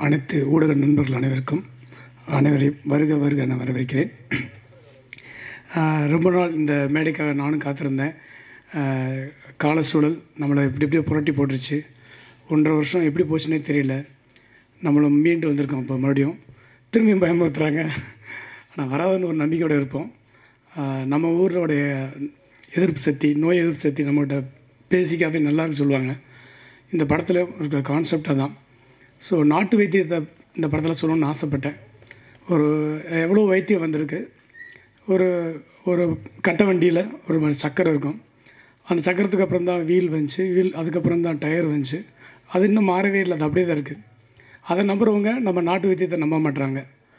அனைத்து ஊடக நண்பர்கள் அனைவருக்கும் அனைவரையும் வருக வருக என வரவேற்கிறேன் ஆஹ் ரொம்ப நாள் இந்த மேடைக்காக நானும் காத்திருந்தேன் ஆஹ் கால சூழல் நம்மளை இப்படி இப்படியே புரட்டி போட்டுருச்சு ஒன்றரை வருஷம் எப்படி போச்சுன்னே தெரியல நம்மளை மீண்டு வந்திருக்கோம் இப்போ மறுபடியும் திரும்பியும் பயமுறுத்துறாங்க ஆனால் வராதுன்னு ஒரு நம்பிக்கையோடு இருப்போம் ஆஹ் நம்ம ஊரோடைய எதிர்ப்பு சக்தி நோய் எதிர்ப்பு சக்தி நம்மகிட்ட பேசிக்காகவே நல்லா இருக்கு சொல்லுவாங்க இந்த படத்தில் இருக்கிற கான்செப்டாக தான் ஸோ நாட்டு வைத்தியத்தை இந்த படத்தில் சொல்லணும்னு ஆசைப்பட்டேன் ஒரு எவ்வளோ வைத்தியம் வந்திருக்கு ஒரு ஒரு கட்ட வண்டியில் ஒரு ம- சக்கரம் இருக்கும் அந்த சக்கரத்துக்கு அப்புறம் தான் வீல் வந்துச்சு வீல் அதுக்கப்புறம் தான் டயர் வந்துச்சு அது இன்னும் மாறவே இல்லை அது அப்படியே தான் இருக்குது அதை நம்புறவங்க நம்ம நாட்டு வைத்தியத்தை நம்ப மாட்றாங்க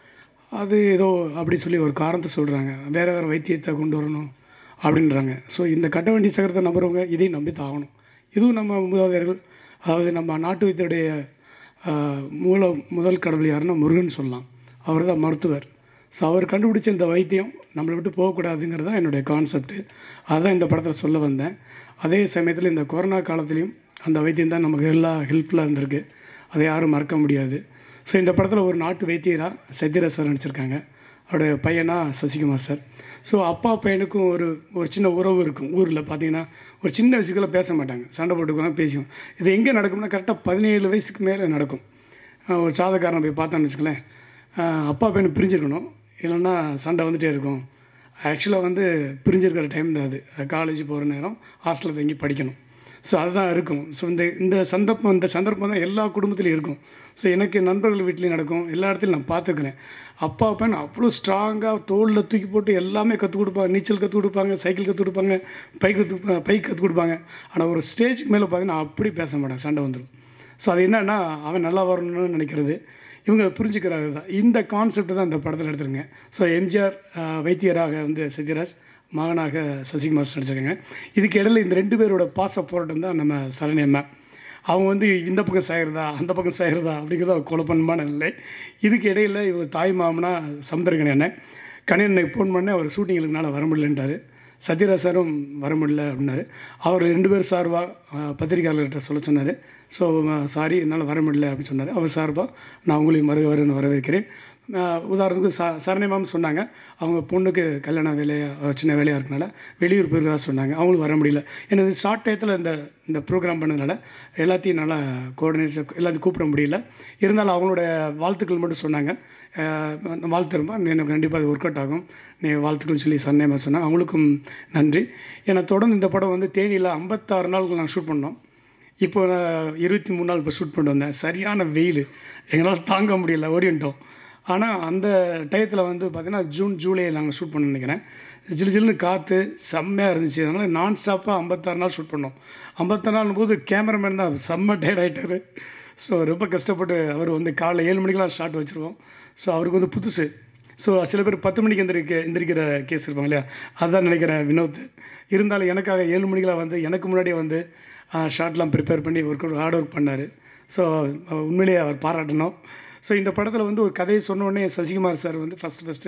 அது ஏதோ அப்படி சொல்லி ஒரு காரணத்தை சொல்கிறாங்க வேறு வேறு வைத்தியத்தை கொண்டு வரணும் அப்படின்றாங்க ஸோ இந்த கட்ட வண்டி சக்கரத்தை நம்புறவங்க இதையும் நம்பி தான் ஆகணும் இதுவும் நம்ம மூதாதையர்கள் அதாவது நம்ம நாட்டு வைத்தியுடைய ஆஹ், மூல முதல் கடவுள் யாருன்னா முருகன் சொல்லலாம் அவர் தான் மருத்துவர் ஸோ அவர் கண்டுபிடிச்ச இந்த வைத்தியம் நம்மளை விட்டு போகக்கூடாதுங்கிறது தான் என்னுடைய கான்செப்ட்டு அதுதான் இந்த படத்தில் சொல்ல வந்தேன் அதே சமயத்தில் இந்த கொரோனா காலத்துலேயும் அந்த வைத்தியம் தான் நமக்கு எல்லாம் ஹெல்ப்ஃபுல்லாக இருந்திருக்கு அதை யாரும் மறக்க முடியாது ஸோ இந்த படத்தில் ஒரு நாட்டு வைத்தியராக சத்யராஜ் சார் நடிச்சிருக்காங்க அவருடைய பையனா சசிகுமார் சார் ஸோ அப்பா பையனுக்கும் ஒரு ஒரு சின்ன உறவு இருக்கும் ஊரில் பார்த்தீங்கன்னா ஒரு சின்ன விஷயத்தில் பேச மாட்டாங்க சண்டை போட்டுக்கலாம் பேசுவோம் இது எங்கே நடக்கும்னா கரெக்டாக பதினேழு வயசுக்கு மேலே நடக்கும் ஆஹ் ஒரு சாதக்காரனை போய் பார்த்தோன்னு வச்சுக்கலேன் ஆஹ் அப்பா பையனை பிரிஞ்சிருக்கணும் இல்லைன்னா சண்டை வந்துகிட்டே இருக்கும் ஆக்சுவலாக வந்து பிரிஞ்சிருக்கிற டைம் தான் அது காலேஜ் போகிற நேரம் ஹாஸ்டலில் தங்கி படிக்கணும் ஸோ அதுதான் இருக்கும் ஸோ இந்த இந்த சந்தர்ப்பம் இந்த சந்தர்ப்பம் தான் எல்லா குடும்பத்துலையும் இருக்கும் ஸோ எனக்கு நண்பர்கள் வீட்லேயும் நடக்கும் எல்லா இடத்துலையும் நான் பார்த்துக்கிறேன் அப்பா பையன் அவ்வளோ ஸ்ட்ராங்காக தோளில் தூக்கி போட்டு எல்லாமே கற்றுக் கொடுப்பாங்க நீச்சல் கற்றுக் கொடுப்பாங்க சைக்கிள் கற்றுக் கொடுப்பாங்க பைக் கற்று பைக் கற்றுக் கொடுப்பாங்க ஆனால் ஒரு ஸ்டேஜுக்கு மேலே பார்த்தீங்கன்னா அப்படி பேச மாட்டேன் சண்டை வந்துடும் ஸோ அது என்னன்னா அவன் நல்லா வரணும்னு நினைக்கிறது இவங்க புரிஞ்சுக்கிறாங்க தான் இந்த கான்செப்ட் தான் இந்த படத்தில் எடுத்துருங்க ஸோ எம்ஜிஆர் ஆஹ், வைத்தியராக வந்து சத்யராஜ் மகனாக சசிகுமார் நடிச்சிருக்காங்க இதுக்கு இடையில இந்த ரெண்டு பேரோட பாச போராட்டம் தான் நம்ம சரண்யம்மா அவங்க வந்து இந்த பக்கம் சாயிறதா அந்த பக்கம் சாயிறதா அப்படிங்கிறது ஒரு குழப்பமான நிலை இதுக்கு இடையில இவர் தாய் மாமனா சமுத்திரகணி அண்ணன் கணியண்ணை ஃபோன் பண்ண அவர் ஷூட்டிங்களுக்குனால வர முடியலன்றாரு சத்யராஜ் சாரும் வர முடியல அப்படின்னாரு அவர் ரெண்டு பேர் சார்பாக பத்திரிகையாளர்கிட்ட சொல்ல சொன்னார் ஸோ சாரி என்னால் வர முடியல அப்படின்னு சொன்னார் அவர் சார்பாக நான் உங்களையும் வருக வருன்னு வரவேற்கிறேன் ஆஹ் உதாரணத்துக்கு ச சரணிமாம் சொன்னாங்க அவங்க பொண்ணுக்கு கல்யாண வேலையாக சின்ன வேலையாக இருக்கனால வெளியூர் போயிருக்கா சொன்னாங்க அவங்களும் வர முடியல எனக்கு ஷார்ட் டயத்தில் இந்த இந்த ப்ரோக்ராம் பண்ணதுனால எல்லாத்தையும் நல்லா கோஆர்டினேஷன் எல்லாத்தையும் கூப்பிட முடியல இருந்தாலும் அவங்களோட வாழ்த்துக்கள் மட்டும் சொன்னாங்க ஆஹ் வாழ்த்துருப்பா எனக்கு கண்டிப்பாக அது ஒர்க் அவுட் ஆகும் நீ வாழ்த்துக்கள் சொல்லி சன்னேமா சொன்னாங்க அவங்களுக்கும் நன்றி ஏன்னா தொடர்ந்து இந்த படம் வந்து தேனியில் ஐம்பத்தாறு நாளுக்கு நாங்கள் ஷூட் பண்ணோம் இப்போ நான் இருபத்தி மூணு நாள் இப்போ ஷூட் பண்ணிட்டு வந்தேன் சரியான வெயில் எங்களால் தாங்க முடியல ஓடி வந்துட்டோம் ஆனால் அந்த டயத்தில் வந்து பார்த்திங்கன்னா ஜூன் ஜூலை நாங்கள் ஷூட் பண்ண நினைக்கிறேன் ஜிலு ஜில்லுன்னு காற்று செம்மையாக இருந்துச்சு அதனால் நான் ஸ்டாப்பாக ஐம்பத்தாறு நாள் ஷூட் பண்ணோம் ஐம்பத்தாறு நாள் போது கேமராமேன் தான் செம்ம டயர்ட் ஆகிட்டார் ஸோ ரொம்ப கஷ்டப்பட்டு அவர் வந்து காலைல ஏழு மணிக்கெலாம் ஷாட் வச்சுருவோம் ஸோ அவருக்கு வந்து புதுசு ஸோ சில பேர் பத்து மணிக்கு எந்திரிக்க எந்திரிக்கிற கேஸ் இருப்பாங்க இல்லையா அதான் நினைக்கிறேன் வினோத் இருந்தாலும் எனக்காக ஏழு மணிக்கெலாம் வந்து எனக்கு முன்னாடியே வந்து ஷார்ட்லாம் ப்ரிப்பேர் பண்ணி ஒர்க் ஹார்ட் ஒர்க் பண்ணார் ஸோ உண்மையிலேயே அவர் பாராட்டணும் ஸோ இந்த படத்தில் வந்து ஒரு கதையை சொன்ன உடனே சசிகுமார் சார் வந்து ஃபஸ்ட்டு ஃபஸ்ட்டு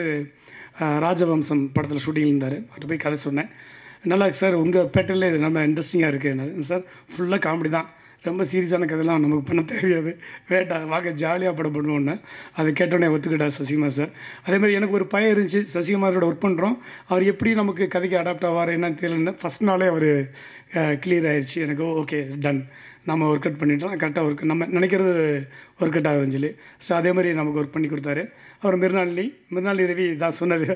ராஜவம்சம் படத்தில் ஷூட்டிங் இருந்தார் அவர்கிட்ட போய் கதை சொன்னேன் நல்லா இருக்கு சார் உங்கள் பேட்டர்ல இது ரொம்ப இன்ட்ரெஸ்டிங்காக இருக்குது சார் ஃபுல்லாக காமெடி தான் ரொம்ப சீரியஸான கதைலாம் நமக்கு பண்ண தெரியாது வேட்டா வாங்க ஜாலியாக படம் பண்ணுவோன்னு அதை கேட்டோன்னே ஒத்துக்கிட்டார் சசிகுமார் சார் அதே மாதிரி எனக்கு ஒரு பையன் இருந்துச்சு சசிகுமாரோட ஒர்க் பண்ணுறோம் அவர் எப்படி நமக்கு கதைக்கு அடாப்ட் ஆவார் என்னன்னு தெரியலன்னு ஃபஸ்ட் நாளே அவர் கிளியர் ஆயிடுச்சு எனக்கு ஓகே டன் நம்ம ஒர்க் அவுட் பண்ணிட்டோம் கரெக்டாக ஒர்க் நம்ம நினைக்கிறது ஒர்க் அவுட் ஆகுதுன்னு சொல்லி ஸோ அதே மாதிரி நமக்கு ஒர்க் பண்ணி கொடுத்தாரு அவர் மிருநாளினி மிருநாளினி ரவி தான் சொன்னது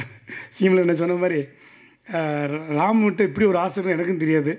சீமில் என்ன சொன்ன மாதிரி அஹ், ராம் விட்டு இப்படி ஒரு ஆசைன்னு எனக்கும் தெரியாது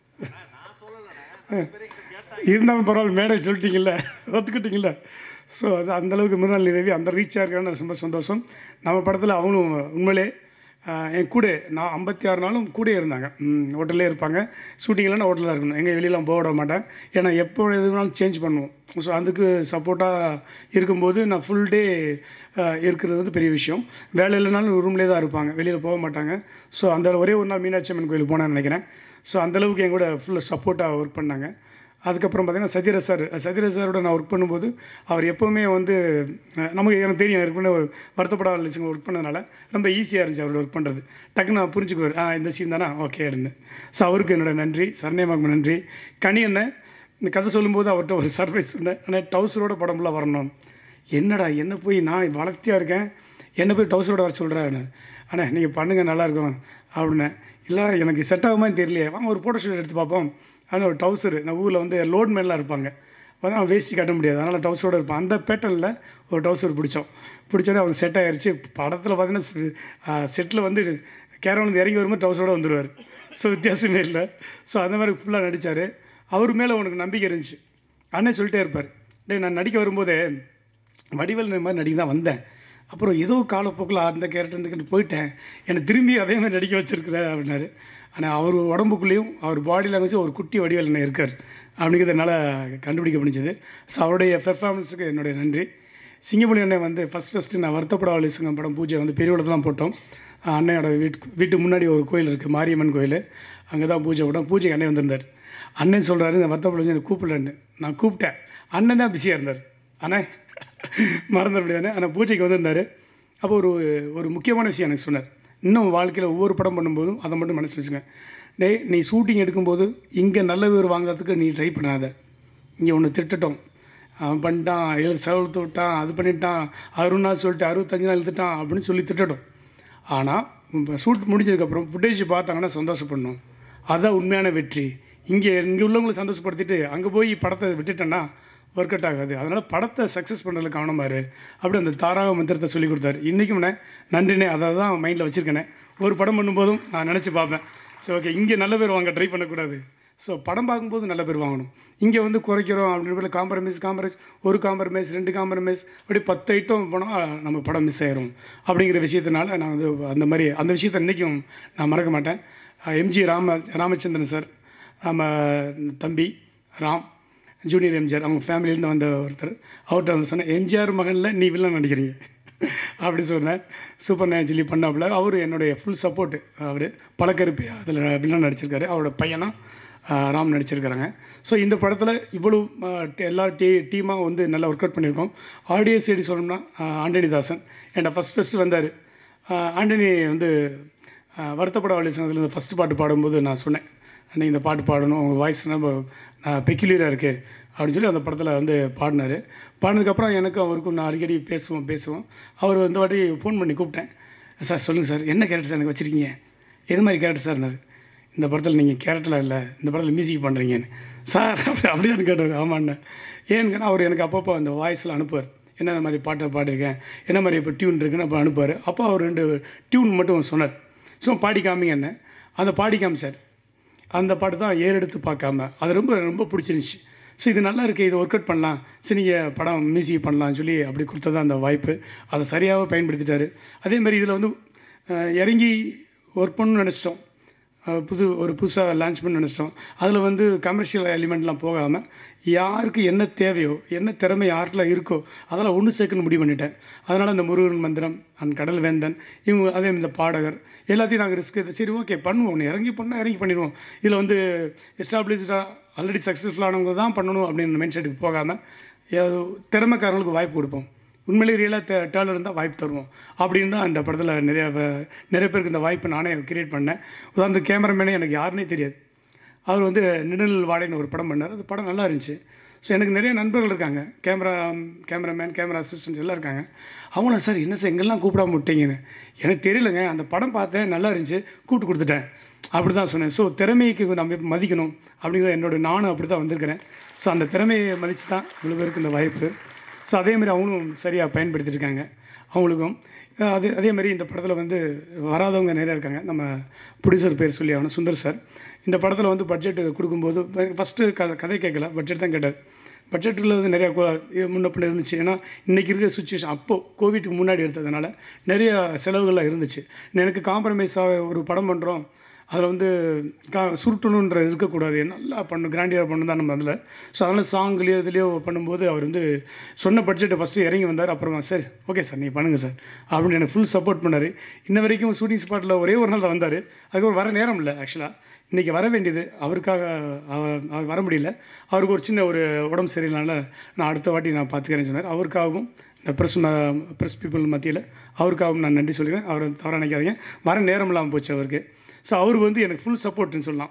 இருந்தாலும் பரவாயில்ல மேடை சொல்லிட்டீங்கல்ல ஒத்துக்கிட்டீங்கல்ல ஸோ அது அந்தளவுக்கு மிருநாள் ரவி அந்த ரீச்சாக இருக்கான்னு ரொம்ப சந்தோஷம் நம்ம படத்தில் அவங்களும் உண்மையிலே ஆஹ், என் கூட நான் ஐம்பத்தி ஆறு நாளும் கூட இருந்தாங்க ஹோட்டல்லே இருப்பாங்க ஷூட்டிங்லாம் ஹோட்டலில் தான் இருக்கணும் எங்கள் வெளியெலாம் போக விட மாட்டேன் ஏன்னா எப்போ எது வேணாலும் சேஞ்ச் பண்ணுவோம் ஸோ அதுக்கு சப்போர்ட்டாக இருக்கும்போது நான் ஃபுல் டே இருக்கிறது வந்து பெரிய விஷயம் வேலை இல்லைனாலும் ரூம்லேயே தான் இருப்பாங்க வெளியில் போக மாட்டாங்க ஸோ அந்த ஒரே ஒரு நாள் மீனாட்சி அம்மன் கோயில் போனேன்னு நினைக்கிறேன் ஸோ அந்தளவுக்கு என் கூட ஃபுல்லாக சப்போர்ட்டாக ஒர்க் பண்ணாங்க அதுக்கப்புறம் பார்த்தீங்கன்னா சத்யராஜ் சார் சத்யராஜ் சாரோட நான் ஒர்க் பண்ணும்போது அவர் எப்போவுமே வந்து அஹ், நமக்கு எனக்கு தெரியும் ஏற்கனவே ஒரு வருத்தப்படாத லிஸ்டிங் ஒர்க் பண்ணதுனால ரொம்ப ஈஸியாக இருந்துச்சு அவரோட ஒர்க் பண்ணுறது டக்குன்னு நான் புரிஞ்சுக்குவார் ஆ இந்த சீன் தானே ஓகே இருந்து ஸோ அவருக்கு என்னோட நன்றி சரண்யமாக்கு நன்றி கனி அண்ணன் இந்த கதை சொல்லும்போது அவர்கிட்ட ஒரு சர்ப்ரைஸ் சொன்னேன் ஆனால் டவுசரோட படம்லாம் வரணும் என்னடா என்ன போய் நான் வளர்த்தியாக இருக்கேன் என்ன போய் டவுசரோட வர சொல்கிறேன் அண்ணா நீங்கள் பண்ணுங்கள் நல்லாயிருக்கும் அப்படின்னேன் இல்லை எனக்கு செட் ஆகுமா தெரியலையே வாங்க ஒரு ஃபோட்டோ ஷூட் எடுத்து பார்ப்போம் ஆனால் ஒரு டவுசர் நான் ஊரில் வந்து லோட் மேன்லாம் இருப்பாங்க வந்து அவன் வேஷ்டி கட்ட முடியாது அதனால் டவுசரோட இருப்பான் அந்த பேட்டர்னில் ஒரு டவுசர் பிடிச்சோம் பிடிச்சோடனே அவனுக்கு செட் ஆகிருச்சு படத்தில் பார்த்தீங்கன்னா செட்டில் வந்து கேரவன் இறங்கி வரும்போது டவுசரோட வந்துடுவார் ஸோ வித்தியாசமே இல்லை ஸோ அந்த மாதிரி ஃபுல்லாக நடித்தார் அவர் மேலே உனக்கு நம்பிக்கை இருந்துச்சு அண்ணன் சொல்லிட்டே இருப்பார் டேய் நான் நடிக்க வரும்போதே வடிவேல் இந்த மாதிரி நடிக்க தான் வந்தேன் அப்புறம் ஏதோ காலப்போக்கில் அந்த கேரக்டர் இந்த போயிட்டேன் என்னை திரும்பி அதே மாதிரி நடிக்க வச்சிருக்கிறேன் அப்படின்னாரு ஆனால் அவர் உடம்புக்குள்ளேயும் அவர் பாடி லாங்குவேஜ் ஒரு குட்டி வடிவேல் என்ன இருக்கார் அப்படிங்கிறது என்னால் கண்டுபிடிக்க முடிஞ்சது ஸோ அவருடைய பெர்ஃபார்மன்ஸுக்கு என்னுடைய நன்றி சிங்கமொழி அண்ணன் வந்து ஃபஸ்ட் ஃபஸ்ட்டு நான் வருத்தப்படாவலி சிங்கம் படம் பூஜை வந்து பெரியவளத்தில் தான் போட்டோம் அஹ் அண்ணையோட வீட்டு வீட்டு முன்னாடி ஒரு கோயில் இருக்குது மாரியம்மன் கோயில் அங்கே தான் பூஜை போட்டோம் பூஜைக்கு அண்ணன் வந்திருந்தார் அண்ணன் சொல்கிறாரு இந்த வருத்தப்படாவலி எனக்கு கூப்பிடலன்னு நான் கூப்பிட்டேன் அண்ணன் தான் பிஸியாக இருந்தார் அண்ணன் மறந்துட முடியாது ஆனால் பூஜைக்கு வந்திருந்தார் அப்போ ஒரு ஒரு முக்கியமான விஷயம் எனக்கு சொன்னார் இன்னும் வாழ்க்கையில் ஒவ்வொரு படம் பண்ணும்போதும் அதை மட்டும் மனசு வச்சுங்க டேய் நீ ஷூட்டிங் எடுக்கும்போது இங்கே நல்ல பேர் வாங்குறதுக்கு நீ ட்ரை பண்ணாத இங்கே ஒன்று திட்டுட்டோம் அவன் பண்ணிட்டான் எழு செலவுத்து விட்டான் அது பண்ணிட்டான் அறுபது நாள் சொல்லிட்டு அறுபத்தஞ்சு நாள் இழுத்துட்டான் அப்படின்னு சொல்லி திட்டட்டும் ஆனால் இப்போ ஷூட் முடிஞ்சதுக்கப்புறம் ஃபுட்டேஜ் பார்த்தாங்கன்னா சந்தோஷப்படணும் அதுதான் உண்மையான வெற்றி இங்கே இங்கே உள்ளவங்களை சந்தோஷப்படுத்திட்டு அங்கே போய் படத்தை விட்டுட்டேன்னா ஒர்க் அவுட் ஆகாது அதனால் படத்தை சக்ஸஸ் பண்ணுறதுல கவனமாக இரு அப்படி அந்த தாராக மந்திரத்தை சொல்லி கொடுத்தாரு இன்றைக்கும் நன்றினே அதை தான் மைண்டில் வச்சுருக்கேனே ஒரு படம் பண்ணும்போதும் நான் நினச்சி பார்ப்பேன் ஸோ ஓகே இங்கே நல்ல பேர் வாங்க ட்ரை பண்ணக்கூடாது ஸோ படம் பார்க்கும்போது நல்ல பேர் வாங்கணும் இங்கே வந்து குறைக்கிறோம் அப்படின்ற காம்ப்ரமைஸ் காம்ப்ரமைஸ் ஒரு காம்ப்ரமைஸ் ரெண்டு காம்ப்ரமைஸ் அப்படி பத்து ஐட்டம் போனால் நம்ம படம் மிஸ் ஆயிரும் அப்படிங்கிற விஷயத்தினால நான் வந்து அந்த மாதிரி அந்த விஷயத்தை இன்றைக்கும் நான் மறக்க மாட்டேன் எம்ஜி ராம ராமச்சந்திரன் சார் நம்ம தம்பி ராம் ஜூனியர் எம்ஜிஆர் அவங்க ஃபேமிலியிலேருந்து வந்த ஒருத்தர் அவர்கிட்ட வந்து சொன்னேன் எம்ஜிஆர் மகனில் நீ வில்லன் நடிக்கிறீங்க அப்படி சொன்னேன் சூப்பர் நேம் சொல்லி பண்ணாப்புல அவர் என்னுடைய ஃபுல் சப்போர்ட்டு அவர் பழக்கருப்பி அதில் வில்லன் நடிச்சிருக்காரு அவரோட பையனா ஆஹ், ராம் நடிச்சிருக்கிறாங்க ஸோ இந்த படத்தில் இவ்வளோ ஆஹ், டி- எல்லா டீ டீமாக வந்து நல்லா ஒர்க் அவுட் பண்ணியிருக்கோம் ஆடியோ சைடு சொல்லணும்னா ஆஹ், ஆண்டனி தாசன் என்கிட்ட ஃபஸ்ட் ஃபஸ்ட்டு வந்தார் ஆண்டனி வந்து ஆஹ், வருத்தப்பட வழி சொன்னதுல ஃபஸ்ட்டு பாட்டு பாடும்போது நான் சொன்னேன் அன்னைக்கு இந்த பாட்டு பாடணும் உங்கள் வாய்ஸ் ரொம்ப பெக்யூலியராக இருக்குது அப்படின்னு சொல்லி அந்த படத்தில் வந்து பாடினார் பாடினதுக்கப்புறம் எனக்கும் அவருக்கும் நான் அடிக்கடி பேசுவோம் பேசுவோம் அவர் இந்த வாட்டி ஃபோன் பண்ணி கூப்பிட்டேன் சார் சொல்லுங்கள் சார் என்ன கேரக்டர் சார் எனக்கு வச்சுருக்கீங்க எது மாதிரி கேரக்டர் சார்னார் இந்த படத்தில் நீங்கள் கேரக்டரில் இல்லை இந்த படத்தில் மியூசிக் பண்ணுறீங்கன்னு சார் அப்படி அப்படியான்னு கேட்டார் ஆமாண்ணே ஏன்னு அவர் எனக்கு அப்பப்போ அந்த வாய்ஸில் அனுப்புவார் என்ன மாதிரி பாட்டை பாடியிருக்கேன் என்ன மாதிரி இப்போ டியூன் இருக்குன்னு அப்போ அனுப்புவார் அப்போ அவர் ரெண்டு டியூன் மட்டும் சொன்னார் ஸோ பாடி காமிங்க என்ன அந்த பாடி காமிச்சார் அந்த பாட்டு தான் ஏறெடுத்து பார்க்காம அது ரொம்ப ரொம்ப பிடிச்சிருந்துச்சி ஸோ இது நல்லா இருக்குது இது ஒர்க் அவுட் பண்ணலாம் சரி நீங்கள் படம் மியூசிக் பண்ணலாம்னு சொல்லி அப்படி கொடுத்தது அந்த வாய்ப்பு அதை சரியாக பயன்படுத்திட்டாரு அதே மாதிரி இதில் வந்து அஹ், இறங்கி ஒர்க் பண்ணணும்னு நினச்சிட்டோம் அஹ், புது ஒரு புதுசாக லான்ச் பண்ண நினச்சிட்டோம் அதில் வந்து கமர்ஷியல் எலிமெண்ட்லாம் போகாமல் யாருக்கு என்ன தேவையோ என்ன திறமை யார்கிட்ட இருக்கோ அதெல்லாம் ஒன்று சேர்க்கணும் முடிவு பண்ணிட்டேன் அதனால் இந்த முருகன் மந்திரம் அண்ட் கடல் வேந்தன் இவங்க அதே இந்த பாடகர் எல்லாத்தையும் நாங்கள் ரிஸ்க் எடுத்து சரி ஓகே பண்ணுவோம் ஒன்று இறங்கி பண்ணால் இறங்கி பண்ணிடுவோம் இதில் வந்து எஸ்டாப்ளிஷ்டாக ஆல்ரெடி சக்ஸஸ்ஃபுல்லானவங்க தான் பண்ணணும் அப்படின்னு மைண்ட் செட்டுக்கு போகாமல் ஏதோ திறமைக்காரங்களுக்கு வாய்ப்பு கொடுப்போம் உண்மையிலேயே ரியலாக தே டேலர் இருந்தால் வாய்ப்பு தருவோம் அப்படின்னு தான் அந்த படத்தில் நிறைய வ- நிறைய பேருக்கு இந்த வாய்ப்பை நானே கிரியேட் பண்ணேன் உதாரணத்துக்கு கேமராமேனே எனக்கு யாருன்னே தெரியாது அவர் வந்து நிழல் வாடைன்னு ஒரு படம் பண்ணார் அந்த படம் நல்லா இருந்துச்சு ஸோ எனக்கு நிறைய நண்பர்கள் இருக்காங்க கேமரா கேமராமேன் கேமரா அசிஸ்டன்ஸ் எல்லாம் இருக்காங்க அவங்கள சார் என்ன சார் எங்கெல்லாம் கூப்பிடாம விட்டீங்கன்னு எனக்கு தெரியலங்க அந்த படம் பார்த்தேன் நல்லா இருந்துச்சு கூப்பிட்டு கொடுத்துட்டேன் அப்படி தான் சொன்னேன் ஸோ திறமைக்கு நம்ம எப்படி மதிக்கணும் அப்படிங்கிற என்னோட நானும் அப்படி தான் வந்திருக்கிறேன் ஸோ அந்த திறமையை மதித்து தான் இவ்வளோ பேருக்கு இந்த வாய்ப்பு ஸோ அதே மாதிரி அவங்களும் சரியாக பயன்படுத்திட்டு இருக்காங்க அவங்களுக்கும் அஹ் அதே அதே மாதிரி இந்த படத்தில் வந்து வராதவங்க நிறையா இருக்காங்க நம்ம ப்ரொடியூசர் பேர் சொல்லி ஆகணும் சுந்தர் சார் இந்த படத்தில் வந்து பட்ஜெட் கொடுக்கும்போது ஃபஸ்ட்டு க கதை கேட்கல பட்ஜெட் தான் கேட்டார் பட்ஜெட்டில் வந்து நிறையா கோ- இது முன்ன பின்ன இருந்துச்சு ஏன்னா இன்றைக்கி இருக்கிற சுச்சுவேஷன் அப்போது கோவிட்டுக்கு முன்னாடி எடுத்ததுனால நிறைய செலவுகள்லாம் இருந்துச்சு எனக்கு காம்ப்ரமைஸாக ஒரு படம் பண்ணுறோம் அதில் வந்து கா சுருட்டணுன்ற இருக்கக்கூடாது நல்லா பண்ணணும் கிராண்டியாக பண்ணணும் தான் நம்ம அதில் ஸோ அதனால் சாங்லேயோ இதுலேயோ பண்ணும்போது அவர் வந்து சொன்ன பட்ஜெட்டை ஃபஸ்ட்டு இறங்கி வந்தார் அப்புறமா சரி ஓகே சார் நீங்கள் பண்ணுங்கள் சார் அப்படின்னு எனக்கு ஃபுல் சப்போர்ட் பண்ணார் இன்ன வரைக்கும் ஷூட்டிங் ஸ்பாட்டில் ஒரே ஒரு நாள் தான் வந்தார் அதுக்கப்புறம் வர நேரம் இல்லை ஆக்சுவலாக இன்றைக்கி வர வேண்டியது அவருக்காக அவர் அவர் வர முடியல அவருக்கு ஒரு சின்ன ஒரு உடம்பு சரியில்லைனால நான் அடுத்த வாட்டி நான் பார்த்துக்கிறேன்னு சொன்னார் அவருக்காகவும் இந்த ப்ரெஸ் ப்ரெஸ் பீப்புள் மத்தியில் அவருக்காகவும் நான் நன்றி சொல்லிக்கிறேன் அவர் தவறாக நினைக்காதீங்க வர நேரம் இல்லாமல் போச்சு அவருக்கு ஸோ அவர் வந்து எனக்கு ஃபுல் சப்போர்ட்னு சொல்லலாம்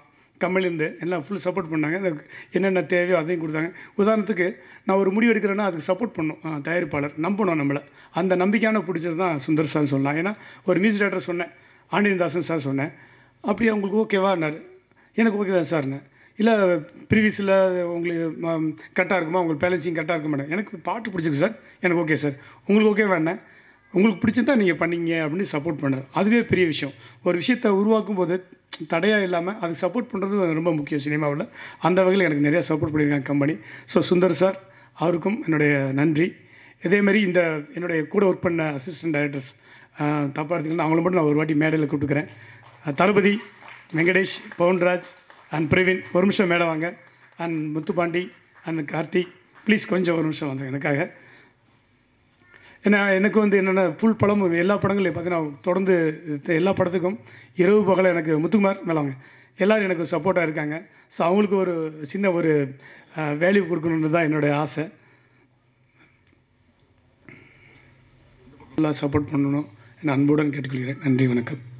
கம்பெனிலேருந்து எல்லாம் ஃபுல் சப்போர்ட் பண்ணாங்க எனக்கு என்னென்ன தேவையோ அதையும் கொடுத்தாங்க உதாரணத்துக்கு நான் ஒரு முடிவு எடுக்கிறேன்னா அதுக்கு சப்போர்ட் பண்ணும் ஆ, தயாரிப்பாளர் நம்பணும் நம்மளை அந்த நம்பிக்கையான பிடிச்சது தான் சுந்தர் சார் சொல்லலாம் ஏன்னா ஒரு மியூசிக் டேரக்டர் சொன்னேன் ஆண்டியன்தாசன் சார் சொன்னேன் அப்படியே உங்களுக்கு ஓகேவான்னாரு எனக்கு ஓகே தான் சார்னு இல்லை ப்ரீவியஸில் உங்களுக்கு கரெக்டாக இருக்குமா உங்களுக்கு பேலன்சிங் கரெக்டாக இருக்க மாட்டேன் எனக்கு பாட்டு பிடிச்சிருக்கு சார் எனக்கு ஓகே சார் உங்களுக்கு ஓகே வேணேன் உங்களுக்கு பிடிச்சிருந்தா நீங்கள் பண்ணீங்க அப்படின்னு சப்போர்ட் பண்ணுறது அதுவே பெரிய விஷயம் ஒரு விஷயத்தை உருவாக்கும் போது தடையாக இல்லாமல் அதுக்கு சப்போர்ட் பண்ணுறது ரொம்ப முக்கியம் சினிமாவில் அந்த வகையில் எனக்கு நிறையா சப்போர்ட் பண்ணியிருக்காங்க கம்பெனி ஸோ சுந்தர் சார் அவருக்கும் என்னுடைய நன்றி இதேமாரி இந்த என்னுடைய கூட ஒர்க் பண்ண அசிஸ்டன்ட் டைரக்டர்ஸ் தப்பாக எடுத்துக்கலாம் அவங்கள மட்டும் நான் ஒரு வாட்டி மேடையில் கூப்பிட்டுக்கிறேன் அஹ் தளபதி வெங்கடேஷ் பவுன்ராஜ் அண்ட் பிரவீன் ஒரு நிமிஷம் மேடை வாங்க and Muthupandi and Karthik please கொஞ்சம் ஒரு நிமிஷம் வாங்க எனக்காக ஏன்னா எனக்கு வந்து என்னென்ன புல் படமும் எல்லா படங்களையும் பார்த்தீங்கன்னா தொடர்ந்து எல்லா படத்துக்கும் இரவு பகல எனக்கு முத்துக்குமார் மேலாங்க எல்லோரும் எனக்கு சப்போர்ட்டாக இருக்காங்க ஸோ அவங்களுக்கு ஒரு சின்ன ஒரு வேல்யூ கொடுக்கணுன்னு தான் என்னுடைய ஆசை ஃபுல்லாக சப்போர்ட் பண்ணணும் என் அன்புடன் கேட்டுக்கொள்கிறேன் நன்றி வணக்கம்